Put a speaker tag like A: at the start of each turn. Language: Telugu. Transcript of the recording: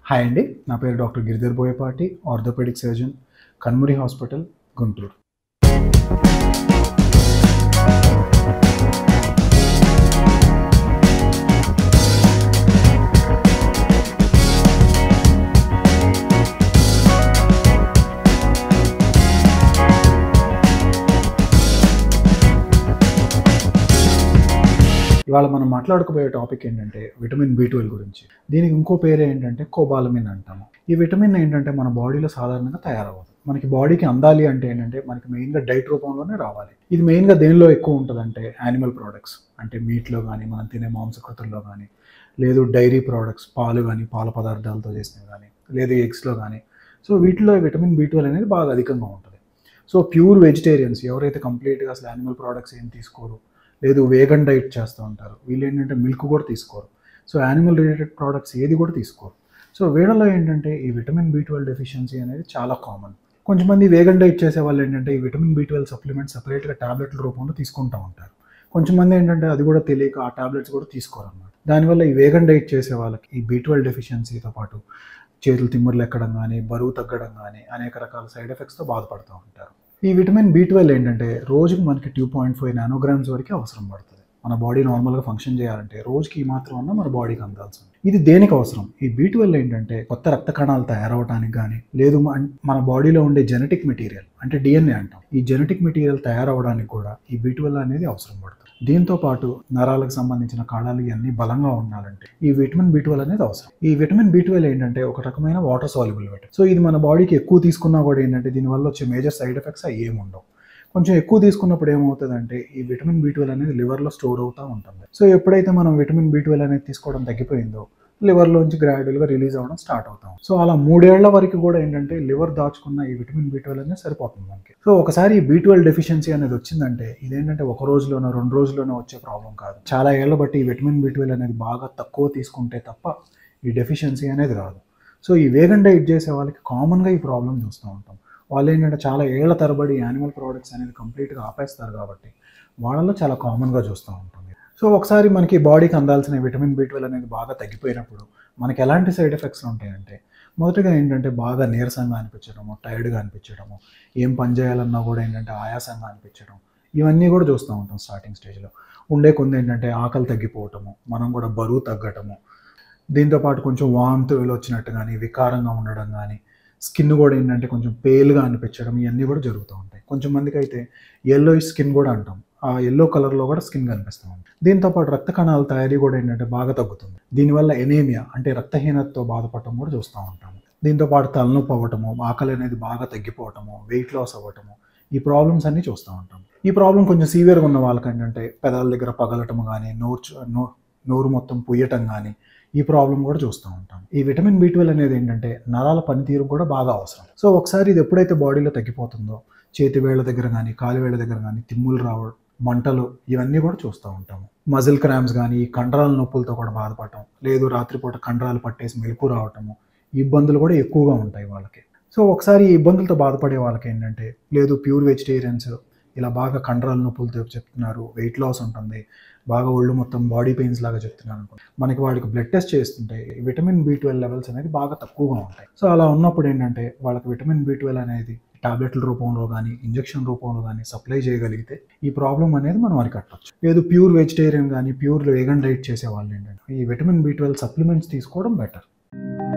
A: హాయ్ అండి నా పేరు doctor Giridhar Boyapati orthopedic surgeon Kanmuri hospital Guntur ఇవాళ మనం మాట్లాడుకోబోయే టాపిక్ ఏంటంటే విటమిన్ బి ట్వెల్వ్ గురించి దీనికి ఇంకో పేరు ఏంటంటే కోబాలమిన్ అంటాము ఈ విటమిన్ ఏంటంటే మన బాడీలో సాధారణంగా తయారవ్వదు మనకి బాడీకి అందాలి అంటే ఏంటంటే మనకి మెయిన్గా డైట్ రూపంలోనే రావాలి ఇది మెయిన్గా దేనిలో ఎక్కువ ఉంటుందంటే యానిమల్ ప్రోడక్ట్స్ అంటే మీట్లో కానీ మనం తినే మాంసకృతుల్లో కానీ లేదు డైరీ ప్రోడక్ట్స్ పాలు కానీ పాల పదార్థాలతో చేసినవి కానీ లేదు ఎగ్స్లో కానీ సో వీటిలో విటమిన్ బి ట్వెల్వ్ అనేది బాగా అధికంగా ఉంటుంది సో ప్యూర్ వెజిటేరియన్స్ ఎవరైతే కంప్లీట్గా అసలు యానిమల్ ప్రోడక్ట్స్ ఏం తీసుకోరు లేదు వేగన్ డైట్ చేస్తూ ఉంటారు వీళ్ళు ఏంటంటే మిల్క్ కూడా తీసుకోరు సో యానిమల్ రిలేటెడ్ ప్రోడక్ట్స్ ఏది కూడా తీసుకోరు సో వీళ్ళలో ఏంటంటే ఈ విటమిన్ బి ట్వెల్వ్ డెఫిషియన్సీ అనేది చాలా కామన్ కొంచెంమంది వేగన్ డైట్ చేసే వాళ్ళు ఏంటంటే ఈ విటమిన్ బి ట్వెల్వ్ సప్లిమెంట్ సపరేట్గా టాబ్లెట్ల రూపంలో తీసుకుంటూ ఉంటారు కొంచెంమంది ఏంటంటే అది కూడా తెలియక ఆ టాబ్లెట్స్ కూడా తీసుకోరు అన్నమాట దానివల్ల ఈ వేగన్ డైట్ చేసే వాళ్ళకి ఈ బి ట్వెల్వ్ డెఫిషియన్సీతో పాటు చేతులు తిమ్ముర్లు ఎక్కడం కానీ బరువు తగ్గడం కానీ అనేక రకాల సైడ్ ఎఫెక్ట్స్తో బాధపడుతూ ఉంటారు ఈ విటమిన్ బి ట్వెల్వ్ ఏంటంటే రోజుకి మనకి టూ పాయింట్ ఫైవ్ నానోగ్రామ్స్ వరకు అవసరం పడుతుంది మన బాడీ నార్మల్గా ఫంక్షన్ చేయాలంటే రోజుకి ఈ మాత్రం అన్న మన బాడీకి అందాల్సి ఉంది ఇది దేనికి అవసరం ఈ బి ట్వెల్వ్ ఏంటంటే కొత్త రక్త కణాలు తయారవడానికి కానీ లేదు మన- మన బాడీలో ఉండే జెనెటిక్ మెటీరియల్ అంటే డిఎన్ఏ అంటాం ఈ జెనెటిక్ మెటీరియల్ తయారవడానికి కూడా ఈ బి ట్వెల్వ్ అనేది అవసరం పడుతుంది దీంతో పాటు నరాలకు సంబంధించిన కాళాలు ఇవన్నీ బలంగా ఉండాలంటే ఈ విటమిన్ బి ట్వెల్వ్ అనేది అవసరం ఈ విటమిన్ బి ట్వెల్వ్ ఏంటంటే ఒక రకమైన వాటర్ సాల్యుబుల్ విటమిన్ సో ఇది మన బాడీకి ఎక్కువ తీసుకున్నా కూడా ఏంటంటే దీనివల్ల వచ్చే మేజర్ సైడ్ ఎఫెక్ట్స్ అవి ఏమి ఉండవు కొంచెం ఎక్కువ తీసుకున్నప్పుడు ఏమవుతుందంటే ఈ విటమిన్ బి ట్వెల్వ్ అనేది లివర్లో స్టోర్ అవుతూ ఉంటుంది సో ఎప్పుడైతే మనం విటమిన్ బి ట్వెల్వ్ అనేది తీసుకోవడం తగ్గిపోయిందో లివర్లోంచి గ్రాడ్యువల్గా రిలీజ్ అవ్వడం స్టార్ట్ అవుతాం సో అలా మూడేళ్ల వరకు కూడా ఏంటంటే లివర్ దాచుకున్న ఈ విటమిన్ బి ట్వెల్వ్ అనేది సరిపోతుంది మనకి సో ఒకసారి ఈ బి ట్వెల్వ్ డెఫిషియన్సీ అనేది వచ్చిందంటే ఇదేంటంటే ఒక రోజులోనో రెండు రోజుల్లోనో వచ్చే ప్రాబ్లం కాదు చాలా ఏళ్ల బట్టి ఈ విటమిన్ బి ట్వెల్వ్ అనేది బాగా తక్కువ తీసుకుంటే తప్ప ఈ డెఫిషియన్సీ అనేది రాదు సో ఈ వేగన్ డైట్ చేసే వాళ్ళకి కామన్గా ఈ ప్రాబ్లం చూస్తూ ఉంటాం వాళ్ళు ఏంటంటే చాలా ఏళ్ల తరబడి యానిమల్ ప్రోడక్ట్స్ అనేది కంప్లీట్గా ఆపేస్తారు కాబట్టి వాళ్ళలో చాలా కామన్గా చూస్తూ ఉంటుంది సో ఒకసారి మనకి బాడీకి అందాల్సిన విటమిన్ బి ట్వెల్వ్ అనేది బాగా తగ్గిపోయినప్పుడు మనకి ఎలాంటి సైడ్ ఎఫెక్ట్స్ ఉంటాయంటే మొదటగా ఏంటంటే బాగా నీరసంగా అనిపించడము టైర్డ్గా అనిపించడము ఏం పని చేయాలన్నా కూడా ఏంటంటే ఆయాసంగా అనిపించడం ఇవన్నీ కూడా చూస్తూ ఉంటాం స్టార్టింగ్ స్టేజ్లో ఉండే కొంత ఏంటంటే ఆకలి తగ్గిపోవటము మనం కూడా బరువు తగ్గటము దీంతోపాటు కొంచెం వాంతులు వచ్చినట్టు కానీ వికారంగా ఉండడం కానీ స్కిన్ కూడా ఏంటంటే కొంచెం పేల్గా అనిపించడం ఇవన్నీ కూడా జరుగుతూ ఉంటాయి కొంచెం మందికి అయితే ఎల్లో స్కిన్ కూడా అంటాం ఆ ఎల్లో కలర్లో కూడా స్కిన్ కనిపిస్తూ ఉంటుంది దీంతోపాటు రక్త కణాల తయారీ కూడా ఏంటంటే బాగా తగ్గుతుంది దీనివల్ల ఎనేమియా అంటే రక్తహీనతతో బాధపడటం కూడా చూస్తూ ఉంటాము దీంతోపాటు తలనొప్పి అవ్వటము ఆకలి అనేది బాగా తగ్గిపోవటము వెయిట్ లాస్ అవ్వటము ఈ ప్రాబ్లమ్స్ అన్నీ చూస్తూ ఉంటాం ఈ ప్రాబ్లం కొంచెం సీవియర్గా ఉన్న వాళ్ళకి ఏంటంటే పెదాల దగ్గర పగలటం కానీ నోరు చు- నో నోరు మొత్తం పుయ్యటం కానీ ఈ ప్రాబ్లం కూడా చూస్తూ ఉంటాం ఈ విటమిన్ బి ట్వెల్వ్ అనేది ఏంటంటే నరాల పనితీరు కూడా బాగా అవసరం సో ఒకసారి ఇది ఎప్పుడైతే బాడీలో తగ్గిపోతుందో చేతి వేళ్ళ దగ్గర కానీ కాలి వేళ్ళ దగ్గర కానీ తిమ్ములు రావడం మంటలు ఇవన్నీ కూడా చూస్తూ ఉంటాము మజిల్ క్రామ్స్ కానీ ఈ కండరాల నొప్పులతో కూడా బాధపడటం లేదు రాత్రిపూట కండరాలు పట్టేసి మెలకు రావటము ఈ ఇబ్బందులు కూడా ఎక్కువగా ఉంటాయి వాళ్ళకి సో ఒకసారి ఈ ఇబ్బందులతో బాధపడే వాళ్ళకి ఏంటంటే లేదు ప్యూర్ వెజిటేరియన్స్ ఇలా బాగా కండరాల నొప్పులతో చెప్తున్నారు వెయిట్ లాస్ ఉంటుంది బాగా ఒళ్ళు మొత్తం బాడీ పెయిన్స్ లాగా చెప్తున్నారు అనుకోండి మనకి వాడికి బ్లడ్ టెస్ట్ చేస్తుంటే విటమిన్ బి ట్వెల్వ్ లెవెల్స్ అనేది బాగా తక్కువగా ఉంటాయి సో అలా ఉన్నప్పుడు ఏంటంటే వాళ్ళకి విటమిన్ బి ట్వెల్వ్ అనేది టాబ్లెట్ల రూపంలో కానీ ఇంజెక్షన్ రూపంలో కానీ సప్లై చేయగలిగితే ఈ ప్రాబ్లం అనేది మనం అరికట్టవచ్చు లేదు ప్యూర్ వెజిటేరియన్ కానీ ప్యూర్ వేగన్ డైట్ చేసే వాళ్ళు ఏంటంటే ఈ విటమిన్ బి ట్వెల్వ్ సప్లిమెంట్స్ తీసుకోవడం బెటర్